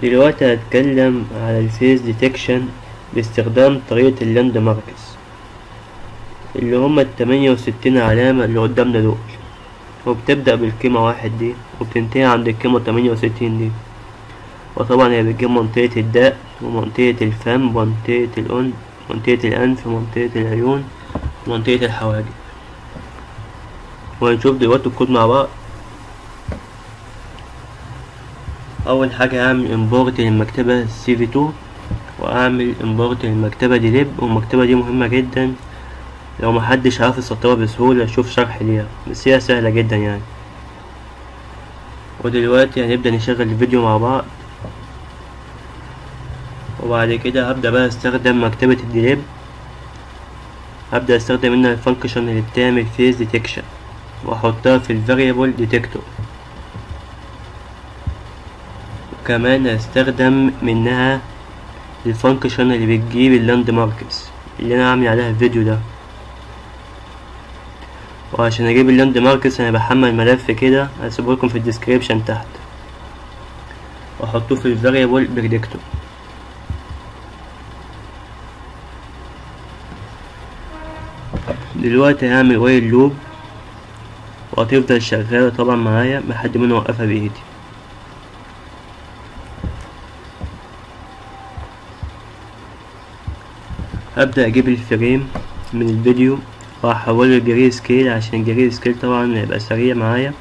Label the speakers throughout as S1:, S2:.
S1: دلوقتي هتكلم على الفيس ديتكشن باستخدام طريقة اللاند ماركس اللي هما التمانية وستين علامة اللي قدامنا دول وبتبدأ بالقيمة واحد دي وبتنتهي عند القيمة تمانية وستين دي وطبعا هي بتجيب منطقة الداء ومنطقة الفم ومنطقة الأذن منطقة الأنف ومنطقة العيون ومنطقة الحواجب وهنشوف دلوقتي الكود مع بعض أول حاجة هعمل امبورت للمكتبة سي في تو وأعمل امبورت للمكتبة دي ليب والمكتبة دي مهمة جدا لو محدش عارف يسطبها بسهولة شوف شرح ليها بس هي سهلة جدا يعني ودلوقتي هنبدأ نشغل الفيديو مع بعض وبعد كده هبدأ بقى استخدم مكتبة الديليب هبدأ استخدم منها الفانكشن اللي بتعمل فيس ديتكشن واحطها في الفاريبل ديتكتور وكمان هستخدم منها الفانكشن اللي بتجيب اللاند ماركس اللي انا عامل عليها الفيديو ده وعشان اجيب اللاند ماركس انا بحمل ملف كده هسيبه لكم في الديسكريبشن تحت واحطه في الفاريبل بريدكتور دلوقتي هعمل وايل لوب وهتفضل شغالة طبعا معايا لحد ما انا اوقفها بايدي هبدأ اجيب الفريم من الفيديو وهحوله لجري سكيل عشان الجري سكيل طبعا يبقى سريع معايا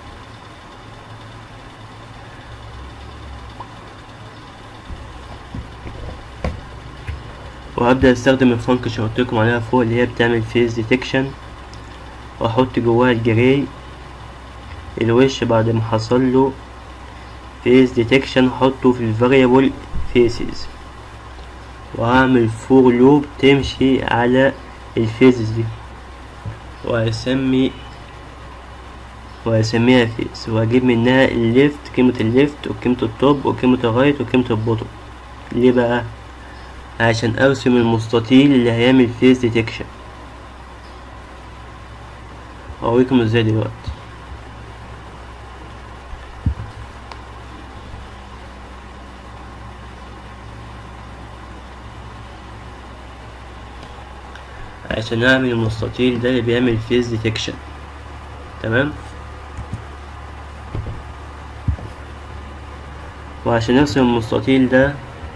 S1: وهبدأ استخدم الفانكشن اللي قلتلكم عليها فوق اللي هي بتعمل فيس ديتكشن واحط جواها الجراي الوش بعد ما حصل له فيس ديتكشن احطه في الفاريبل فيسز وهعمل فور لوب تمشي على الفيزز دي وهسمي وهسميها فيس وهجيب منها الليفت قيمة الليفت وقيمة التوب وقيمة الرايت وقيمة البوتوم ليه بقى عشان ارسم المستطيل اللي هيعمل فيس ديتكشن اوريكم ازاي دلوقتي عشان اعمل المستطيل ده اللي بيعمل فيس ديتكشن تمام وعشان ارسم المستطيل ده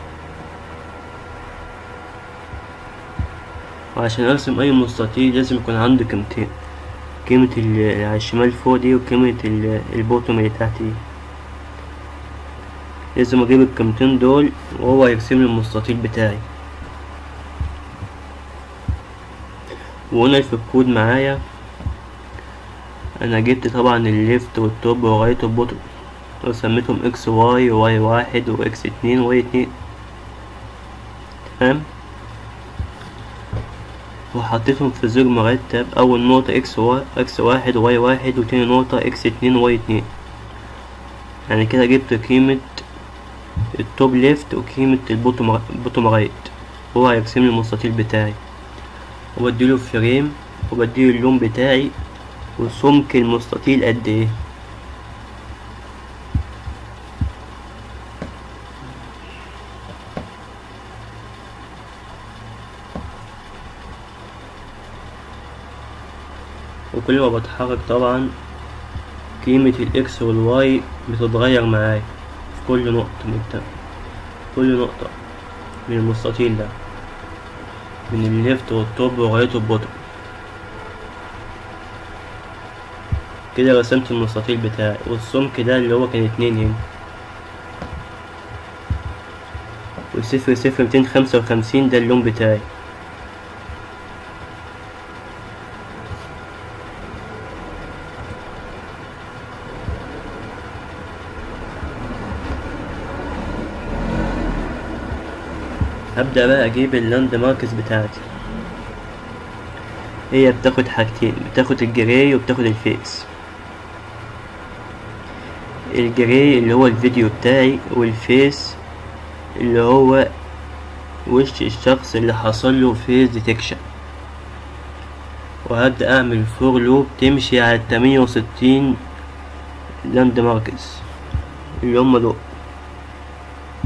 S1: وعشان ارسم اي مستطيل لازم يكون عندي قيمتين قيمة اللي على الشمال فوق دي وقيمة البوتوم اللي تحت دي لازم اجيب القيمتين دول وهو هيرسم لي المستطيل بتاعي وهنا في الكود معايا انا جبت طبعا الليفت والتوب ورايت والبوتوم وسميتهم اكس واي واي واحد واكس اتنين واي اتنين تمام وحطيتهم في زر مرتب أول نقطة إكس وا... إكس واحد واي واحد وتاني نقطة إكس اتنين واي اتنين يعني كده جبت قيمة التوب ليفت وقيمة البوتوم البوتوم رايت هو هيرسم لي المستطيل بتاعي وبديله فريم وبديله اللون بتاعي وسمك المستطيل قد ايه وكل ما بتحرك طبعا قيمة الإكس والواي بتتغير معايا في كل نقطة من التم. كل نقطة من المستطيل ده من الليفت والتوب ورايت والبوتوم كده رسمت المستطيل بتاعي والسمك ده اللي هو كان اتنين هنا وصفر صفر ميتين خمسة وخمسين ده اللون بتاعي هبدأ بقى أجيب اللاند ماركس بتاعتي هي بتاخد حاجتين بتاخد الجراي وبتاخد الفيس الجراي اللي هو الفيديو بتاعي والفيس اللي هو وش الشخص اللي حصل له فيس ديتكشن وهبدأ أعمل فور لوب تمشي على التمانية وستين لاند ماركس اللي هما دول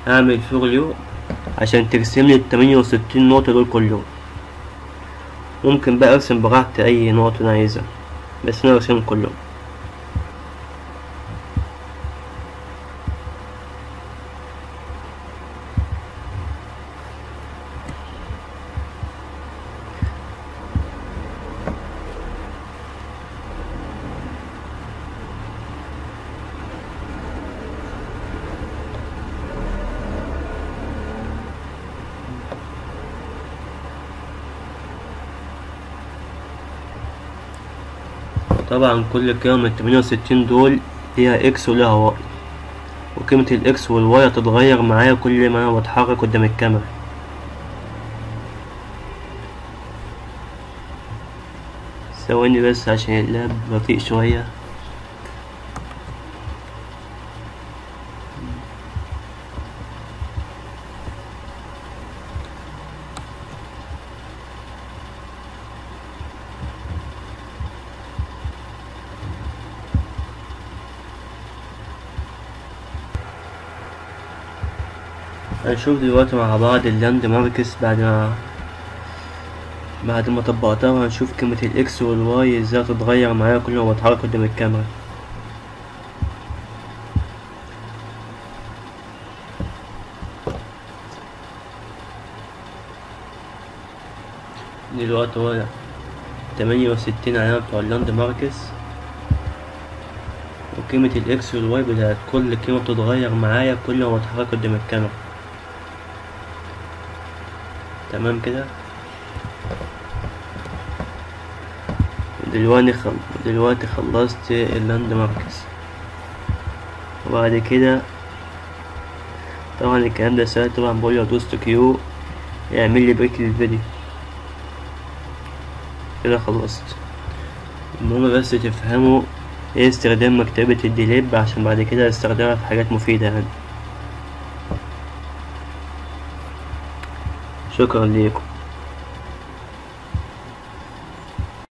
S1: هعمل فوريو عشان ترسم لي التمانية وستين نقطة دول كلهم ممكن بقى ارسم براحتي اي نقطة انا عايزها بس انا ارسمهم كلهم طبعا كل قيمة من التمانية وستين دول ليها اكس وليها واي وقيمة الاكس والواي هتتغير معايا كل ما انا بتحرك قدام الكاميرا ثواني بس عشان اللاب بطيء شوية هنشوف دلوقتي مع بعض اللاند ماركس بعد ما بعد ما طبقتها وهنشوف قيمة الاكس والواي ازاي تتغير معايا كل ما بتحرك قدام الكاميرا دلوقتي هو تمانية وستين علامة بتوع اللاند ماركس وقيمة الاكس والواي بتاعت كل قيمة بتتغير معايا كل ما بتحرك قدام الكاميرا تمام كده دلوقتي خل... دلوقتي خلصت اللاند ماركس وبعد كده طبعا الكلام ده سهل طبعا بقول له دوست كيو يعمل لي بريك للفيديو كده خلصت المهم بس تفهموا ايه استخدام مكتبة الديليب عشان بعد كده استخدمها في حاجات مفيدة يعني شكرا ليكم